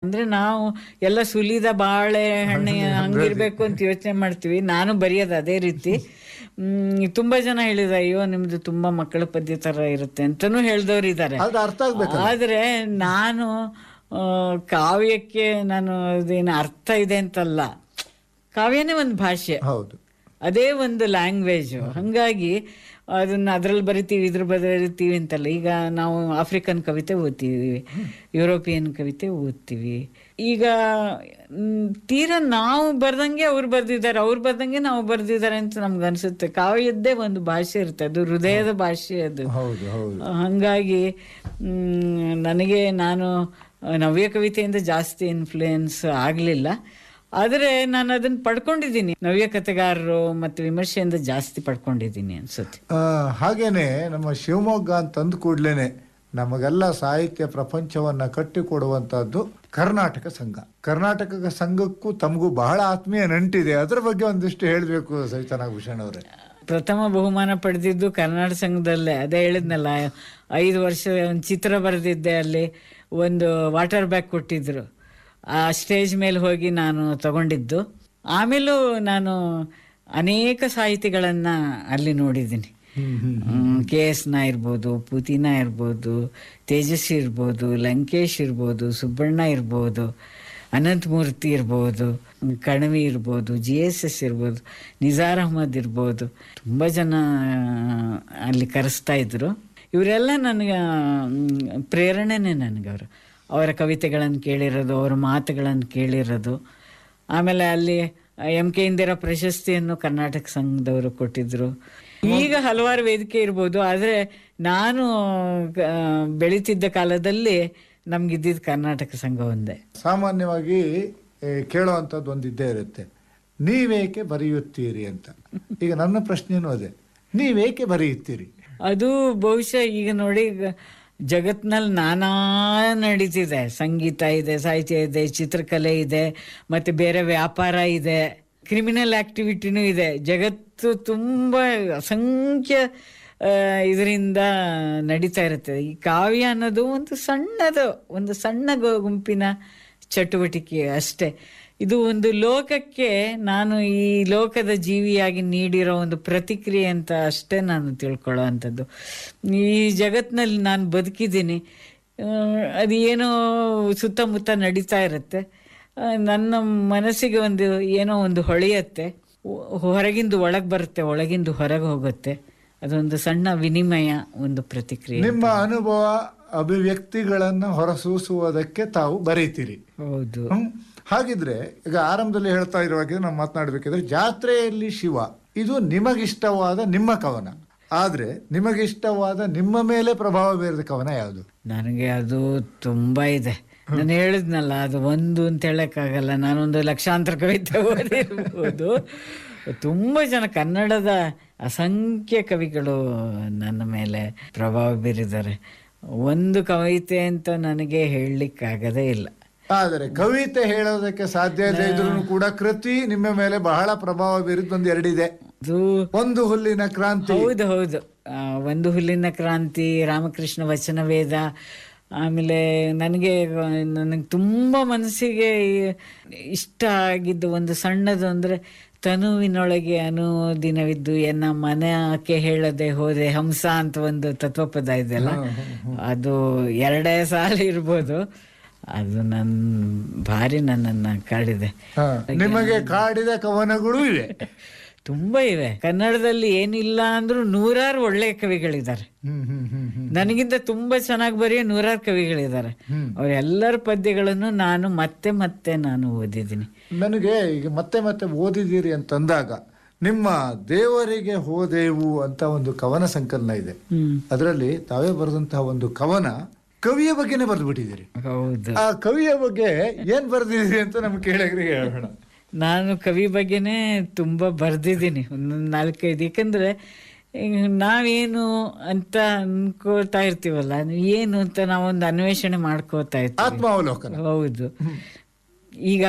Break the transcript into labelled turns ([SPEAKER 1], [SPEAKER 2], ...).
[SPEAKER 1] ಅಂದ್ರೆ ನಾವು ಎಲ್ಲ ಸುಲಿದ ಬಾಳೆ ಹಣ್ಣೆ ಹಂಗಿರ್ಬೇಕು ಅಂತ ಯೋಚನೆ ಮಾಡ್ತೀವಿ ನಾನು ಬರೆಯೋದು ಅದೇ ರೀತಿ ಹ್ಮ್, ತುಂಬಾ ಜನ ಹೇಳಿದ ಅಯ್ಯೋ ನಿಮ್ದು ತುಂಬಾ ಮಕ್ಕಳ ಪದ್ಯ ತರ ಇರುತ್ತೆ ಅಂತಾನೂ ಹೇಳ್ದವ್ರು ಇದ್ದಾರೆ
[SPEAKER 2] ಅದು ಅರ್ಥ ಆಗ್ಬೇಕು
[SPEAKER 1] ಆದ್ರೆ ನಾನು ಆ, ಕಾವ್ಯಕ್ಕೆ ನಾನು ಅದೇನು ಅರ್ಥ ಇದೆ ಅಂತಲ್ಲ ಕಾವ್ಯನೇ ಒಂದು ಭಾಷೆ
[SPEAKER 2] ಹೌದು
[SPEAKER 1] ಅದೇ ಒಂದು ಲ್ಯಾಂಗ್ವೇಜ್ ಹಂಗಾಗಿ ಅದನ್ನ ಅದ್ರಲ್ಲಿ ಬರಿತೀವಿ ಇದ್ರ ಬರಿತೀವಿ ಅಂತಲ್ಲ ಈಗ ನಾವು ಆಫ್ರಿಕನ್ ಕವಿತೆ ಓದ್ತೀವಿ ಯುರೋಪಿಯನ್ ಕವಿತೆ ಓದ್ತೀವಿ ಈಗ ಮ್, ತೀರಾ ನಾವು ಬರ್ದಂಗೆ ಅವ್ರು ಬರ್ದಿದ್ದಾರೆ ಅವ್ರು ಬರ್ದಂಗೆ ನಾವು ಬರ್ದಿದ್ದಾರೆ ಅಂತ ನಮ್ಗೆ ಅನ್ಸುತ್ತೆ ಕಾವ್ಯದ್ದೇ ಒಂದು ಭಾಷೆ ಇರುತ್ತೆ ಅದು ಹೃದಯದ ಭಾಷೆ ಅದು
[SPEAKER 2] ಹೌದು ಹೌದು
[SPEAKER 1] ಹಂಗಾಗಿ ಮ್, ನನಗೆ ನಾನು ನವ್ಯ ಕವಿತೆಯಿಂದ ಜಾಸ್ತಿ ಇನ್ಫ್ಲೂಯೆನ್ಸ್ ಆಗಲಿಲ್ಲ ಆದರೆ ನಾನು ಅದನ್ನ ಪಡ್ಕೊಂಡಿದ್ದೀನಿ ನವ್ಯ ಕಥೆಗಾರರು ಮತ್ತು ವಿಮರ್ಶೆಯಿಂದ ಜಾಸ್ತಿ ಪಡ್ಕೊಂಡಿದ್ದೀನಿ ಅನ್ಸುತ್ತೆ
[SPEAKER 2] ಆ, ಹಾಗೇನೆ ನಮ್ಮ ಶಿವಮೊಗ್ಗ ಅಂತ ಅಂದ ಕೂಡ್ಲೇನೆ ನಮಗೆಲ್ಲ ಸಾಹಿತ್ಯ ಪ್ರಪಂಚವನ್ನ ಕಟ್ಟಿಕೊಡುವಂತಹದ್ದು ಕರ್ನಾಟಕ ಸಂಘ ಕರ್ನಾಟಕ ಸಂಘಕ್ಕೂ ತಮಗೂ ಬಹಳ ಆತ್ಮೀಯ ನಂಟಿದೆ ಅದರ ಬಗ್ಗೆ ಒಂದಿಷ್ಟು ಹೇಳಬೇಕು ಸವಿತಾ ನಾಗಭೂಷಣ್ ಅವರೇ
[SPEAKER 1] ಪ್ರಥಮ ಬಹುಮಾನ ಪಡೆದಿದ್ದು ಕರ್ನಾಟಕ ಸಂಘದಲ್ಲೇ ಅದೇ ಹೇಳಿದ್ನಲ್ಲ ಐದು ವರ್ಷ ಒಂದು ಚಿತ್ರ ಬರೆದಿದ್ದೆ ಅಲ್ಲಿ ಒಂದು ವಾಟರ್ ಬ್ಯಾಗ್ ಕೊಟ್ಟಿದ್ರು ಆ ಸ್ಟೇಜ್ ಮೇಲೆ ಹೋಗಿ ನಾನು ತಗೊಂಡಿದ್ದು ಆಮೇಲೂ ನಾನು ಅನೇಕ ಸಾಹಿತಿಗಳನ್ನು ಅಲ್ಲಿ ನೋಡಿದ್ದೀನಿ ಕೆ ಎಸ್ ನ ಇರ್ಬೋದು ಪುತಿನ ಇರ್ಬೋದು ತೇಜಸ್ವಿ ಇರ್ಬೋದು ಲಂಕೇಶ್ ಇರ್ಬೋದು ಸುಬ್ಬಣ್ಣ ಇರ್ಬೋದು ಅನಂತಮೂರ್ತಿ ಇರ್ಬೋದು ಕಣವಿ ಇರ್ಬೋದು ಜಿ ಎಸ್ ಎಸ್ ಇರ್ಬೋದು ನಿಜಾರ್ ಅಹಮದ್ ಇರ್ಬೋದು ತುಂಬ ಜನ ಅಲ್ಲಿ ಕರೆಸ್ತಾ ಇದ್ರು ಇವರೆಲ್ಲ ನನಗೆ ಮ್, ಪ್ರೇರಣೆನೇ ನನಗೆ ಅವರು ಅವರ ಕವಿತೆಗಳನ್ನು ಕೇಳಿರೋದು ಅವರ ಮಾತುಗಳನ್ನು ಕೇಳಿರೋದು ಆಮೇಲೆ ಅಲ್ಲಿ ಎಂ ಕೆ ಇಂದಿರಾ ಪ್ರಶಸ್ತಿಯನ್ನು ಕರ್ನಾಟಕ ಸಂಘದವರು ಕೊಟ್ಟಿದ್ರು ಈಗ ಹಲವಾರು ವೇದಿಕೆ ಇರ್ಬೋದು ಆದರೆ ನಾನು ಆ, ಬೆಳೀತಿದ್ದ ಕಾಲದಲ್ಲಿ ನಮ್ಗಿದ್ದಿದ್ದು ಕರ್ನಾಟಕ ಸಂಘ ಒಂದೇ
[SPEAKER 2] ಸಾಮಾನ್ಯವಾಗಿ ಏ, ಕೇಳುವಂಥದ್ದು ಒಂದು ಇದ್ದೇ ಇರುತ್ತೆ ನೀವೇಕೆ ಬರೆಯುತ್ತೀರಿ ಅಂತ ಈಗ ನನ್ನ ಪ್ರಶ್ನೆನೂ ಅದೇ ನೀವೇಕೆ ಬರೆಯುತ್ತೀರಿ
[SPEAKER 1] ಅದು ಬಹುಶಃ ಈಗ ನೋಡಿ ಈಗ ಜಗತ್ನಲ್ಲಿ ನಾನಾ ನಡೀತಿದೆ ಸಂಗೀತ ಇದೆ ಸಾಹಿತ್ಯ ಇದೆ ಚಿತ್ರಕಲೆ ಇದೆ ಮತ್ತೆ ಬೇರೆ ವ್ಯಾಪಾರ ಇದೆ ಕ್ರಿಮಿನಲ್ ಆಕ್ಟಿವಿಟಿನೂ ಇದೆ ಜಗತ್ತು ತುಂಬ ಅಸಂಖ್ಯ ಇದರಿಂದ ನಡೀತಾ ಇರುತ್ತೆ ಈ ಕಾವ್ಯ ಅನ್ನೋದು ಒಂದು ಸಣ್ಣದು ಒಂದು ಸಣ್ಣ ಗು- ಗುಂಪಿನ ಚಟುವಟಿಕೆ ಅಷ್ಟೇ ಇದು ಒಂದು ಲೋಕಕ್ಕೆ ನಾನು ಈ ಲೋಕದ ಜೀವಿಯಾಗಿ ನೀಡಿರೋ ಒಂದು ಪ್ರತಿಕ್ರಿಯೆ ಅಂತ ಅಷ್ಟೇ ನಾನು ತಿಳ್ಕೊಳ್ಳೋ ಅಂಥದ್ದು ಈ ಜಗತ್ತಿನಲ್ಲಿ ನಾನು ಬದುಕಿದ್ದೀನಿ ಆ, ಅದು ಏನೋ ಸುತ್ತಮುತ್ತ ನಡೀತಾ ಇರುತ್ತೆ ಆ, ನನ್ನ ಮನಸ್ಸಿಗೆ ಒಂದು ಏನೋ ಒಂದು ಹೊಳೆಯತ್ತೆ ಹೊ- ಹೊರಗಿಂದು ಒಳಗೆ ಬರುತ್ತೆ ಒಳಗಿಂದು ಹೊರಗೆ ಹೋಗುತ್ತೆ ಅದೊಂದು ಸಣ್ಣ ವಿನಿಮಯ ಒಂದು ಪ್ರತಿಕ್ರಿಯೆ
[SPEAKER 2] ನಿಮ್ಮ ಅನುಭವ ಅಭಿವ್ಯಕ್ತಿಗಳನ್ನ ಹೊರಸೂಸುವುದಕ್ಕೆ ತಾವು ಬರೀತೀರಿ
[SPEAKER 1] ಹೌದು
[SPEAKER 2] ಹ್ಮ್. ಹಾಗಿದ್ರೆ ಈಗ ಆರಂಭದಲ್ಲಿ ಹೇಳ್ತಾ ಇರುವಾಗ ನಾವು ಮಾತನಾಡಬೇಕಿದ್ರೆ ಜಾತ್ರೆಯಲ್ಲಿ ಶಿವ ಇದು ನಿಮಗಿಷ್ಟವಾದ ನಿಮ್ಮ ಕವನ ಆದ್ರೆ ನಿಮಗಿಷ್ಟವಾದ ನಿಮ್ಮ ಮೇಲೆ ಪ್ರಭಾವ ಬೀರಿದ ಕವನ ಯಾವುದು
[SPEAKER 1] ನನಗೆ ಅದು ತುಂಬಾ ಇದೆ ನಾನು ಹೇಳಿದ್ನಲ್ಲ ಅದು ಒಂದು ಅಂತ ಹೇಳಕ್ಕಾಗಲ್ಲ ನಾನೊಂದು ಲಕ್ಷಾಂತರ ಕವಿತೆ ಓದಿರ್ಬೋದು ತುಂಬ ಜನ ಕನ್ನಡದ ಅಸಂಖ್ಯ ಕವಿಗಳು ನನ್ನ ಮೇಲೆ ಪ್ರಭಾವ ಬೀರಿದ್ದಾರೆ ಒಂದು ಕವಿತೆ ಅಂತ ನನಗೆ ಹೇಳಲಿಕ್ಕಾಗದೇ ಇಲ್ಲ
[SPEAKER 2] ಆದರೆ ಕವಿತೆ ಹೇಳೋದಕ್ಕೆ ಸಾಧ್ಯ ಇಲ್ಲ ಇದ್ರೂ ಕೂಡ ಕೃತಿ ನಿಮ್ಮ ಮೇಲೆ ಬಹಳ ಪ್ರಭಾವ ಬೀರಿದ ಒಂದು ಎರಡಿದೆ
[SPEAKER 1] ಅದು
[SPEAKER 2] ಒಂದು ಹುಲ್ಲಿನ ಕ್ರಾಂತಿ
[SPEAKER 1] ಹೌದು ಹೌದು ಆ, ಒಂದು ಹುಲ್ಲಿನ ಕ್ರಾಂತಿ ರಾಮಕೃಷ್ಣ ವಚನ ವೇದ ಆಮೇಲೆ ನನಗೆ ನನಗೆ ತುಂಬ ಮನಸ್ಸಿಗೆ ಇಷ್ಟ ಆಗಿದ್ದು ಒಂದು ಸಣ್ಣದು ಅಂದರೆ ತನುವಿನೊಳಗೆ ಅನುದಿನವಿದ್ದು ಎನ್ನ ಮನಕ್ಕೆ ಹೇಳದೆ ಹೋದೆ ಹಂಸ ಅಂತ ಒಂದು ತತ್ವಪದ ಇದೆಯಲ್ಲ ಅದು ಎರಡೇ ಸಾಲ ಇರ್ಬೋದು ಅದು ನನ್ನ ಭಾರಿ ನನ್ನನ್ನು ಕಾಡಿದೆ
[SPEAKER 2] ಹ, ನಿಮಗೆ ಕಾಡಿದ ಕವನಗಳು ಇವೆ
[SPEAKER 1] ತುಂಬಾ ಇವೆ ಕನ್ನಡದಲ್ಲಿ ಏನಿಲ್ಲ ಅಂದ್ರೂ ನೂರಾರು ಒಳ್ಳೆ ಕವಿಗಳಿದ್ದಾರೆ
[SPEAKER 2] ಹ್ಮ್ ಹ್ಮ್ ಹ್ಮ್ ಹ್ಮ್
[SPEAKER 1] ನನಗಿಂತ ತುಂಬಾ ಚೆನ್ನಾಗಿ ಬರೆಯೋ ನೂರಾರು ಕವಿಗಳಿದ್ದಾರೆ ಅವರೆಲ್ಲರ ಪದ್ಯಗಳನ್ನು ನಾನು ಮತ್ತೆ ಮತ್ತೆ ನಾನು ಓದಿದ್ದೀನಿ
[SPEAKER 2] ನನಗೆ ಈಗ ಮತ್ತೆ ಮತ್ತೆ ಓದಿದ್ದೀರಿ ಅಂತಂದಾಗ ನಿಮ್ಮ ದೇವರಿಗೆ ಹೋದೆವು ಅಂತ ಒಂದು ಕವನ ಸಂಕಲನ ಇದೆ
[SPEAKER 1] ಹ್ಮ್
[SPEAKER 2] ಅದರಲ್ಲಿ ತಾವೇ ಬರೆದಂತಹ ಒಂದು ಕವನ ಕವಿಯ ಬಗ್ಗೆನೇ ಬರೆದು ಬಿಟ್ಟಿದ್ದೀರಿ
[SPEAKER 1] ಹೌದು
[SPEAKER 2] ಆ ಕವಿಯ ಬಗ್ಗೆ ಏನ್ ಬರೆದಿದ್ದೀರಿ ಅಂತ ನಮ್ಗೆ ಕೇಳಿಗ್ರಿಗೆ ಹೇಳೋಣ
[SPEAKER 1] ನಾನು ಕವಿ ಬಗ್ಗೆನೇ ತುಂಬಾ ಬರ್ದಿದ್ದೀನಿ ಒಂದೊಂದು ನಾಲ್ಕೈದು ಯಾಕಂದ್ರೆ ಈಗ ನಾವೇನು ಅಂತ ಅನ್ಕೋತಾ ಇರ್ತೀವಲ್ಲ ಏನು ಅಂತ ನಾವೊಂದು ಅನ್ವೇಷಣೆ ಮಾಡ್ಕೋತಾ ಇರ್ತೀವಿ
[SPEAKER 2] ಆತ್ಮಾವಲೋಕನ
[SPEAKER 1] ಹೌದು ಈಗ